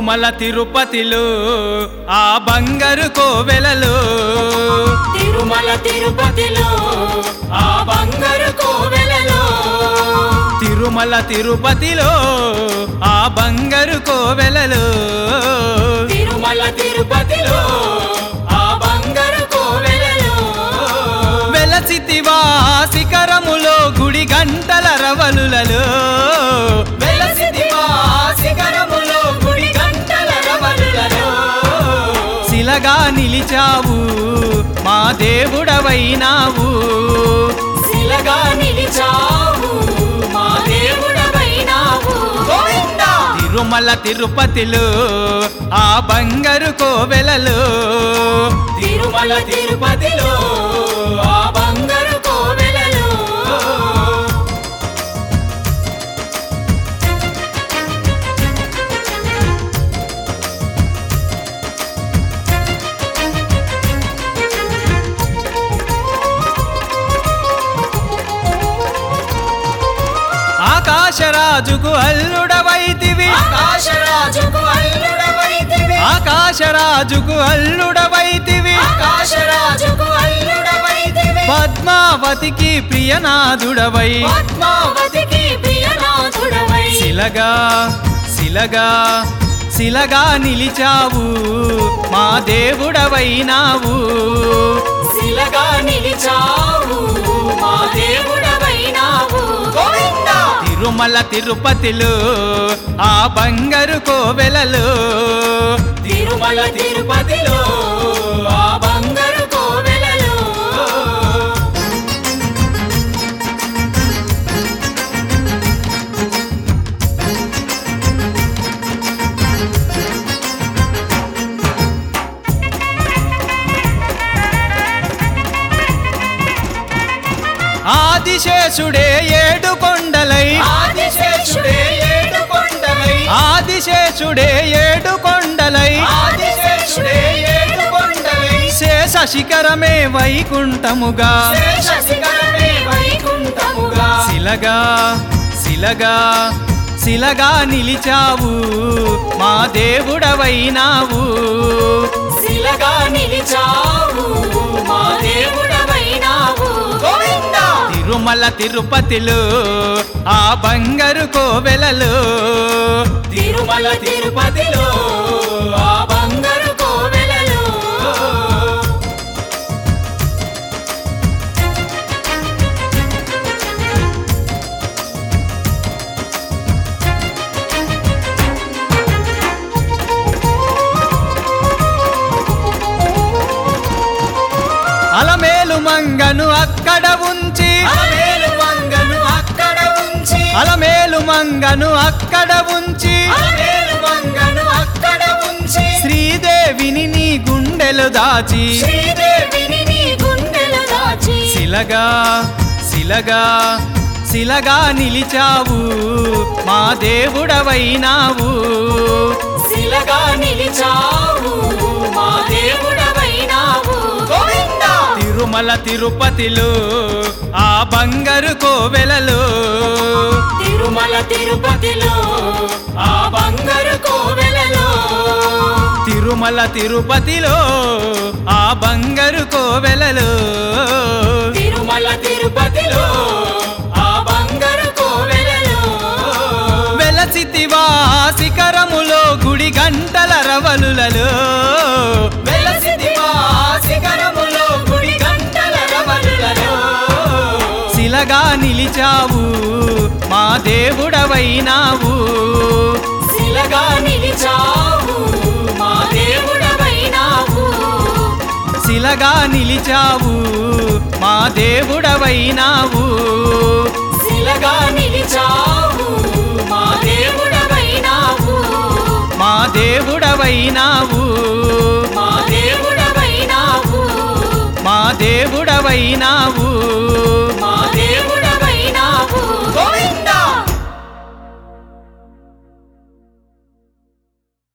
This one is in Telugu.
తిరుమల తిరుపతిలో ఆ బంగారు కోవెలలో తిరుమల తిరుపతిలో ఆ బంగారు కోవెలలో తిరుమల తిరుపతిలో ఆ బంగారు కోవెలలో తిరుమల తిరుపతిలో ఆ బంగారు కోవెలలో వెలసితివా శిఖరములో గుడి గంటల రవలులలో వెలసిదివా శిఖరములో గుడి గంటల రవలులలో శిలగా నిలిచావు మా దేవుడవైనావు శిలగా నిలిచావు మా దేవుడవైనావు గోవిందా తిరుమల తిరుపతిలో ఆ బంగారు కోవెలలో తిరుమల తిరుపతిలో ఆ బంగారు కోవెలలో ఆకాశరాజుకు అల్లుడవైతివి ఆకాశరాజుకు అల్లుడవైతివి ఆకాశరాజుకు అల్లుడవైతివి ఆకాశరాజుకు అల్లుడవైతివి పద్మావతికి ప్రియనాథుడవై పద్మావతికి ప్రియనాథుడవై శిలగా శిలగా శిలగా నిలిచావు మా దేవుడవైనావు శిలగా నిలిచావు మా దేవుడవైనావు గోవిందా తిరుమల తిరుపతిలో ఆ బంగారు కోవెలలో తిరుమల తిరుపతిలో ఆ బంగారు కోవెలలో ఆదిశేషుడే ఏడు కొండలై ఆదిశేషుడే ఏడు కొండలై ఆదిశేషుడే ఏడు కొండలై ఆదిశేషుడే ఏడు కొండలై శేష శిఖరమే వైకుంఠముగా శేష శిఖరమే వైకుంఠముగా శిలగా శిలగా శిలగా నిలిచావు మా దేవుడవైనావు శిలగా నిలిచావు మా దేవుడవైనావు గోవిందా తిరుమల తిరుపతిలో ఆ బంగారు కోవెలలో తిరుమల తిరుపతిలో ఆ బంగారు కోవెలలో అలమేలు మంగను అక్కడ ఉంచి అలమేలు మంగను అక్కడ ఉంచి అలమేలు మంగను అక్కడ ఉంచి అలమేలు మంగను అక్కడ ఉంచి శ్రీదేవిని నీ గుండెలు దాచి శ్రీదేవిని నీ గుండెల దాచి శిలగా శిలగా శిలగా నిలిచావు మా దేవుడవైనావు శిలగా నిలిచావు మా దేవుడవైనావు గోవిందా తిరుమల తిరుపతిలో ఆ బంగారు కోవెలలో తిరుమల తిరుపతిలో ఆ బంగారు కోవెలలో తిరుమల తిరుపతిలో ఆ బంగారు కోవెలలో తిరుమల తిరుపతిలో ఆ బంగారు కోవెలలో వెలసితివా శిఖరములో గుడి గంటల రవలులలో వెలసిదివా శిఖరములో గుడి గంటల రవలులలో శిలగా నిలిచావు మా దేవుడవైనావు శిలగా నిలిచావు మా దేవుడవైనావు శిలగా నిలిచావు మా దేవుడవైనావు శిలగా నిలిచావు మా దేవుడవైనావు మా దేవుడవైనావు మా దేవుడవైనావు మా దేవుడవైనావు